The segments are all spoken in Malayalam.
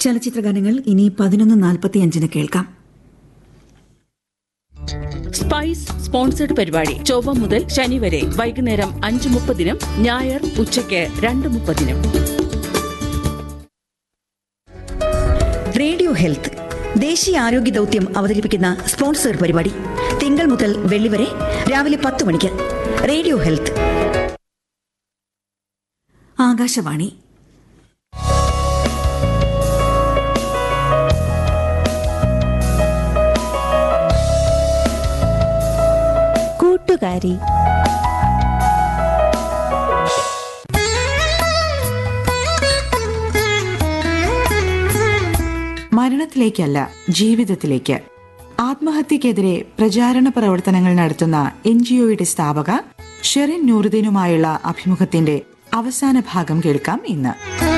ചലച്ചിത്ര ഗാനങ്ങൾ ഇനി പതിനൊന്ന് നാൽപ്പത്തിയഞ്ചിന് കേൾക്കാം സ്പൈസ് സ്പോൺസർഡ് പരിപാടി ചൊവ്വ മുതൽ ശനി വരെ വൈകുന്നേരം അഞ്ച് മുപ്പതിനും ഞായർ ഉച്ചയ്ക്ക് രണ്ട് മുപ്പതിനും റേഡിയോ ഹെൽത്ത് ദേശീയ ആരോഗ്യ ദൗത്യം അവതരിപ്പിക്കുന്ന സ്പോൺസർ പരിപാടി തിങ്കൾ മുതൽ വെള്ളി വരെ രാവിലെ പത്ത് മണിക്ക് റേഡിയോ ഹെൽത്ത് ആകാശവാണി കൂട്ടുകാരി മരണത്തിലേക്കല്ല ജീവിതത്തിലേക്ക് ആത്മഹത്യക്കെതിരെ പ്രചാരണ പ്രവർത്തനങ്ങൾ നടത്തുന്ന എൻ ജി ഒയുടെ സ്ഥാപക ഷെറിൻ നൂറുദ്ദീനുമായുള്ള അഭിമുഖത്തിന്റെ അവസാന ഭാഗം കേൾക്കാം ഇന്ന്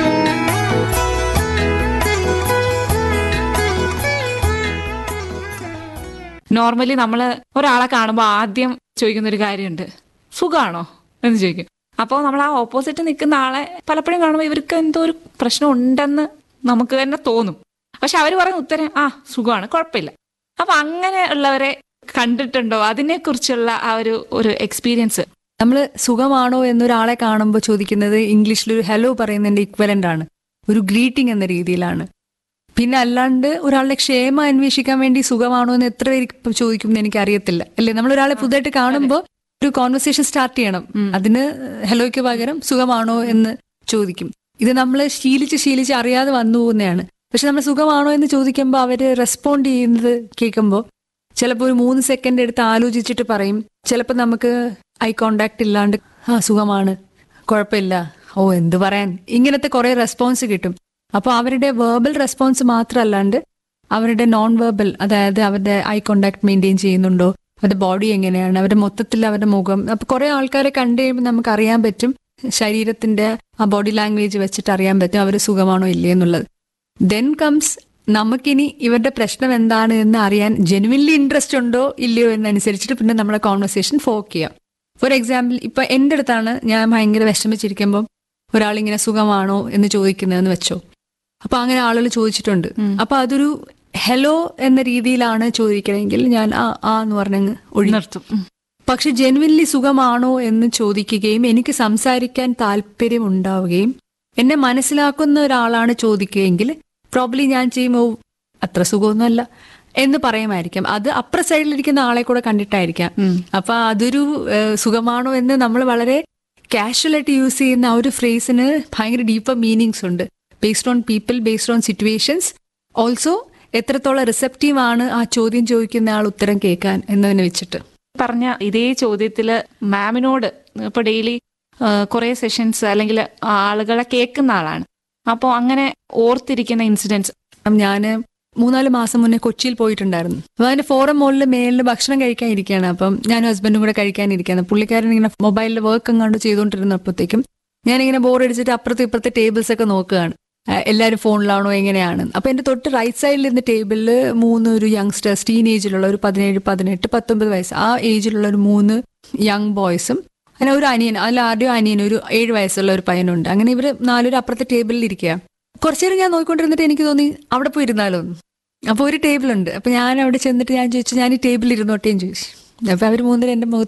നോർമലി നമ്മൾ ഒരാളെ കാണുമ്പോൾ ആദ്യം ചോദിക്കുന്ന ഒരു കാര്യമുണ്ട് സുഖാണോ എന്ന് ചോദിക്കും അപ്പോൾ നമ്മൾ ആ ഓപ്പോസിറ്റ് നിൽക്കുന്ന ആളെ പലപ്പോഴും കാണുമ്പോൾ ഇവർക്ക് എന്തോ ഒരു പ്രശ്നം ഉണ്ടെന്ന് നമുക്ക് തന്നെ തോന്നും പക്ഷെ അവർ പറയുന്ന ഉത്തരം ആ സുഖമാണ് കുഴപ്പമില്ല അപ്പൊ അങ്ങനെ ഉള്ളവരെ കണ്ടിട്ടുണ്ടോ അതിനെക്കുറിച്ചുള്ള ആ ഒരു ഒരു എക്സ്പീരിയൻസ് നമ്മൾ സുഖമാണോ എന്നൊരാളെ കാണുമ്പോൾ ചോദിക്കുന്നത് ഇംഗ്ലീഷിൽ ഒരു ഹലോ പറയുന്നതിന്റെ ഇക്വലന്റ് ആണ് ഒരു ഗ്രീറ്റിംഗ് എന്ന രീതിയിലാണ് പിന്നെ അല്ലാണ്ട് ഒരാളുടെ ക്ഷേമം അന്വേഷിക്കാൻ വേണ്ടി സുഖമാണോ എന്ന് എത്ര പേര് ഇപ്പൊ ചോദിക്കും എന്ന് എനിക്ക് അറിയത്തില്ല അല്ലേ നമ്മൾ ഒരാളെ പുതുതായിട്ട് കാണുമ്പോൾ ഒരു കോൺവെർസേഷൻ സ്റ്റാർട്ട് ചെയ്യണം അതിന് ഹലോയ്ക്ക് പകരം സുഖമാണോ എന്ന് ചോദിക്കും ഇത് നമ്മൾ ശീലിച്ച് ശീലിച്ച് അറിയാതെ വന്നു പോകുന്നതാണ് പക്ഷെ നമ്മൾ സുഖമാണോ എന്ന് ചോദിക്കുമ്പോൾ അവര് റെസ്പോണ്ട് ചെയ്യുന്നത് കേൾക്കുമ്പോൾ ചിലപ്പോൾ ഒരു മൂന്ന് സെക്കൻഡ് എടുത്ത് ആലോചിച്ചിട്ട് പറയും ചിലപ്പോൾ നമുക്ക് ഐ കോണ്ടാക്ട് ഇല്ലാണ്ട് ആ സുഖമാണ് കുഴപ്പമില്ല ഓ എന്ത് പറയാൻ ഇങ്ങനത്തെ കുറെ റെസ്പോൺസ് കിട്ടും അപ്പോൾ അവരുടെ വേർബൽ റെസ്പോൺസ് മാത്രമല്ലാണ്ട് അവരുടെ നോൺ വേർബൽ അതായത് അവരുടെ ഐ കോണ്ടാക്ട് മെയിൻറ്റെയിൻ ചെയ്യുന്നുണ്ടോ അവരുടെ ബോഡി എങ്ങനെയാണ് അവരുടെ മൊത്തത്തിൽ അവരുടെ മുഖം അപ്പൊ കുറെ ആൾക്കാരെ കണ്ടു കഴിയുമ്പോൾ നമുക്ക് അറിയാൻ പറ്റും ശരീരത്തിന്റെ ആ ബോഡി ലാംഗ്വേജ് വെച്ചിട്ട് അറിയാൻ പറ്റും അവർ സുഖമാണോ ഇല്ലേ എന്നുള്ളത് ദെൻ കംസ് നമുക്കിനി ഇവരുടെ പ്രശ്നം എന്താണ് എന്ന് അറിയാൻ ജെനുവിൻലി ഇൻട്രസ്റ്റ് ഉണ്ടോ ഇല്ലയോ എന്നനുസരിച്ചിട്ട് പിന്നെ നമ്മുടെ കോൺവെർസേഷൻ ഫോക്ക് ചെയ്യാം ഫോർ എക്സാമ്പിൾ ഇപ്പൊ എന്റെ അടുത്താണ് ഞാൻ ഭയങ്കര വിഷമിച്ചിരിക്കുമ്പോൾ ഒരാളിങ്ങനെ സുഖമാണോ എന്ന് ചോദിക്കുന്നതെന്ന് വെച്ചോ അപ്പൊ അങ്ങനെ ആളുകൾ ചോദിച്ചിട്ടുണ്ട് അപ്പൊ അതൊരു ഹലോ എന്ന രീതിയിലാണ് ചോദിക്കണമെങ്കിൽ ഞാൻ ആ ആ എന്ന് പറഞ്ഞങ്ങ് ഒഴി നിർത്തും ഉം. പക്ഷെ ജെനുവിൻലി സുഖമാണോ എന്ന് ചോദിക്കുകയും എനിക്ക് സംസാരിക്കാൻ താല്പര്യം ഉണ്ടാവുകയും എന്നെ മനസ്സിലാക്കുന്ന ഒരാളാണ് ചോദിക്കുകയെങ്കിൽ പ്രോബ്ലി ഞാൻ ചെയ്യുമ്പോൾ അത്ര സുഖമൊന്നുമല്ല എന്ന് പറയുമായിരിക്കാം അത് അപ്പുറ സൈഡിലിരിക്കുന്ന ആളെ കൂടെ കണ്ടിട്ടായിരിക്കാം അപ്പൊ അതൊരു ഏഹ്, സുഖമാണോ എന്ന് നമ്മൾ വളരെ കാഷ്വൽ ആയിട്ട് യൂസ് ചെയ്യുന്ന ആ ഒരു ഫ്രേസിന് ഭയങ്കര ഡീപ്പർ മീനിങ്സ് ഉണ്ട് based on people based on situations also എത്രത്തോളം റിസെപ്റ്റീവ് ആണ് ആ ചോദ്യം ചോദിക്കുന്ന ആൾ ഉത്തരം കേൾക്കാൻ എന്നതിനെ വെച്ചിട്ട് പറഞ്ഞ ഇതേ ചോദ്യത്തില് മാമിനോട് ഇപ്പൊ ഡെയിലി കുറെ സെഷൻസ് അല്ലെങ്കിൽ ആളുകളെ കേൾക്കുന്ന ആളാണ് അപ്പോൾ അങ്ങനെ ഓർത്തിരിക്കുന്ന ഇൻസിഡൻസ് ഞാൻ മൂന്നാല് മാസം മുന്നേ കൊച്ചിയിൽ പോയിട്ടുണ്ടായിരുന്നു അപ്പൊ അതിന്റെ ഫോറം മോളിൽ മേളിൽ ഭക്ഷണം കഴിക്കാൻ ഇരിക്കുകയാണ് അപ്പം ഞാനും ഹസ്ബൻഡും കൂടെ കഴിക്കാനിരിക്കുകയാണ് പുള്ളിക്കാരൻ ഇങ്ങനെ മൊബൈലിൽ വർക്ക് എങ്ങാണ്ട് ചെയ്തുകൊണ്ടിരുന്നപ്പോഴത്തേക്കും ഞാനിങ്ങനെ ബോർ അടിച്ചിട്ട് അപ്പുറത്തെ ഇപ്പുറത്തെ ടേബിൾസ് ഒക്കെ നോക്കുകയാണ് ആ, എല്ലാവരും ഫോണിലാണോ എങ്ങനെയാണ് അപ്പൊ എന്റെ തൊട്ട് റൈറ്റ് സൈഡിൽ ഇരുന്ന ടേബിളിൽ മൂന്ന് ഒരു യങ്സ്റ്റേഴ്സ് ടീൻ ഏജിലുള്ള ഒരു പതിനേഴ് പതിനെട്ട് പത്തൊമ്പത് വയസ്സ് ആ ഏജിലുള്ള ഒരു മൂന്ന് യങ് ബോയ്സും അങ്ങനെ ഒരു അനിയൻ അതിൽ ആരുടെയോ അനിയൻ ഒരു ഏഴ് വയസ്സുള്ള ഒരു പയ്യനുണ്ട് അങ്ങനെ ഇവർ നാലൊരു അപ്പുറത്തെ ടേബിളിൽ ഇരിക്കുക കുറച്ചു നേരം ഞാൻ നോക്കിക്കൊണ്ടിരുന്നിട്ട് എനിക്ക് തോന്നി അവിടെ പോയി ഇരുന്നാലോ എന്ന്. അപ്പൊ ഒരു ടേബിൾ ഉണ്ട് അപ്പൊ ഞാൻ അവിടെ ചെന്നിട്ട് ഞാൻ ചോദിച്ചു ഞാൻ ഈ ടേബിളിൽ ഇരുന്നോട്ടേന്ന് ചോദിച്ചു അപ്പൊ അവർ മൂന്നര എന്റെ മുഖത്ത്